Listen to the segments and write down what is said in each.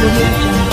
audio jungle.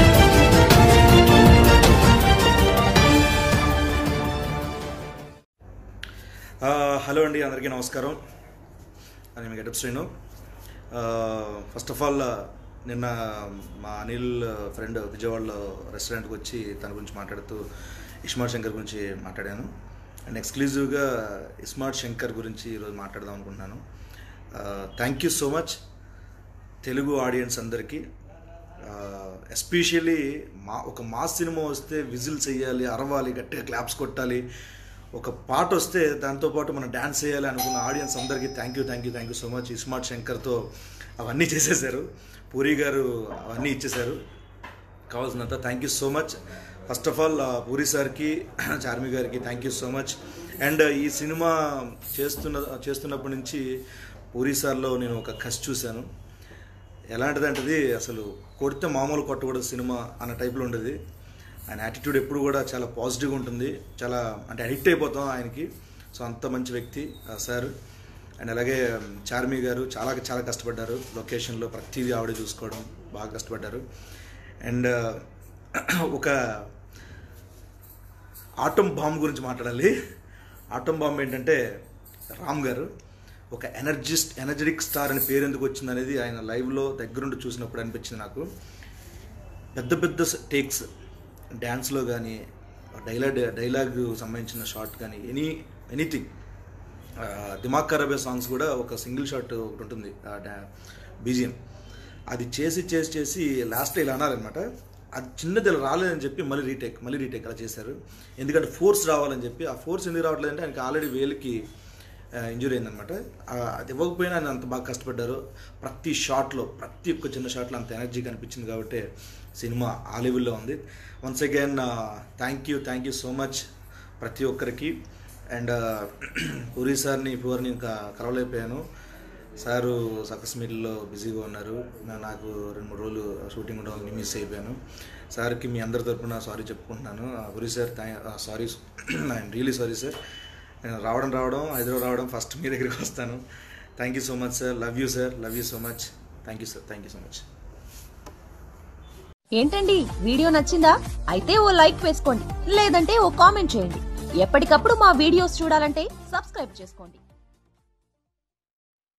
ఆ, hello అండి అందరికీ నమస్కారం నేను మీ గెటప్ శ్రీను ఆ, ఫస్ట్ ఆఫ్ ఆల్ నిన్న మా అనిల్ ఫ్రెండ్ విజయవాడలో రెస్టారెంట్కి వచ్చి తన గురించి మాట్లాడుతూ ఇస్మార్ట్ శంకర్ గురించి మాట్లాడాను అండ్ ఎక్స్క్లూజివ్గా ఇస్మార్ట్ శంకర్ గురించి ఈరోజు మాట్లాడదాం అనుకుంటున్నాను thank you so much Telugu audience అందరికీ ఎస్పెషల్లీ మా ఒక మాస్ సినిమా వస్తే విజిల్స్ వేయాలి అరవాలి గట్టిగా క్లాప్స్ కొట్టాలి ఒక పాట వస్తే దాంతోపాటు మనం డ్యాన్స్ చేయాలి అనుకున్న ఆడియన్స్ అందరికీ thank you thank you thank you so much iSmart శంకర్తో అవన్నీ చేసేసారు పూరి గారు అవన్నీ ఇచ్చేశారు కావాల్సినంత thank you so much first of all Puri సార్కి చార్మి గారికి thank you so much and ఈ సినిమా చేస్తున్న చేస్తున్నప్పటి నుంచి పూరి సార్లో నేను ఒక కసి చూశాను ఎలాంటిదంటది అసలు కొడితే మామూలు కొట్టకూడదు సినిమా అన్న టైప్లో ఉండేది ఆయన యాటిట్యూడ్ ఎప్పుడు కూడా చాలా పాజిటివ్గా ఉంటుంది చాలా అంటే అడిక్ట్ అయిపోతాం ఆయనకి సో అంత మంచి వ్యక్తి ఆ సార్ అండ్ అలాగే చార్మి గారు చాలా చాలా కష్టపడ్డారు లొకేషన్లో ప్రతిదీ ఆవిడ చూసుకోవడం బాగా కష్టపడ్డారు అండ్ ఒక ఆటం బాంబ్ గురించి మాట్లాడాలి ఆటం బాంబ్ ఏంటంటే రామ్ గారు ఒక ఎనర్జిస్ట్ ఎనర్జెటిక్ స్టార్ అని పేరు ఎందుకు వచ్చింది అనేది ఆయన లైవ్లో దగ్గరుండి చూసినప్పుడు అనిపించింది నాకు పెద్ద పెద్ద టేక్స్ డ్యాన్స్లో కానీ డైలాగ్ డైలాగ్ సంబంధించిన షార్ట్ కానీ ఎనీ ఎనీథింగ్ దిమాగ్ ఖరాబే సాంగ్స్ కూడా ఒక సింగిల్ షాట్ ఒకటి ఉంటుంది బీజిఎం అది చేసి చేసి చేసి లాస్ట్లో ఇలా అన్నారనమాట అది చిన్నది ఇలా రాలేదని చెప్పి మళ్ళీ రీటేక్ మళ్ళీ రీటేక్ అలా చేశారు ఎందుకంటే ఫోర్స్ రావాలని చెప్పి ఆ ఫోర్స్ ఎందుకు రావట్లేదంటే ఆయనకి ఆల్రెడీ వేలికి ఇంజురీ అయిందనమాట ఆ, అది ఇవ్వకపోయినా ఆయన అంత బాగా కష్టపడ్డారు ప్రతి షాట్లో ప్రతి ఒక్క చిన్న షాట్లో అంత ఎనర్జీ కనిపించింది కాబట్టి సినిమా ఆ లెవెల్లో ఉంది once again thank you thank you so much ప్రతి ఒక్కరికి అండ్ పూరి సార్ని పూర్ని ఇంకా కలవలేకపోయాను సారు సక్సెస్ మీట్లో బిజీగా ఉన్నారు నా- నాకు రెండు మూడు రోజులు షూటింగ్ ఉండడం వల్ల మిస్ అయిపోయాను సార్కి మీ అందరి తరపున సారీ చెప్పుకుంటున్నాను Puri sir sorry I'm really sorry sir నేను రావడం రావడం హైదరాబాద్ రావడం ఫస్ట్ మీ దగ్గరికి వస్తాను thank you so much sir love you sir love you so much thank you sir thank you so much ఏంటండి వీడియో నచ్చిందా అయితే ఓ లైక్ వేసుకోండి లేదంటే ఓ కామెంట్ చేయండి ఎప్పటికప్పుడు మా వీడియోస్ చూడాలంటే సబ్స్క్రైబ్ చేసుకోండి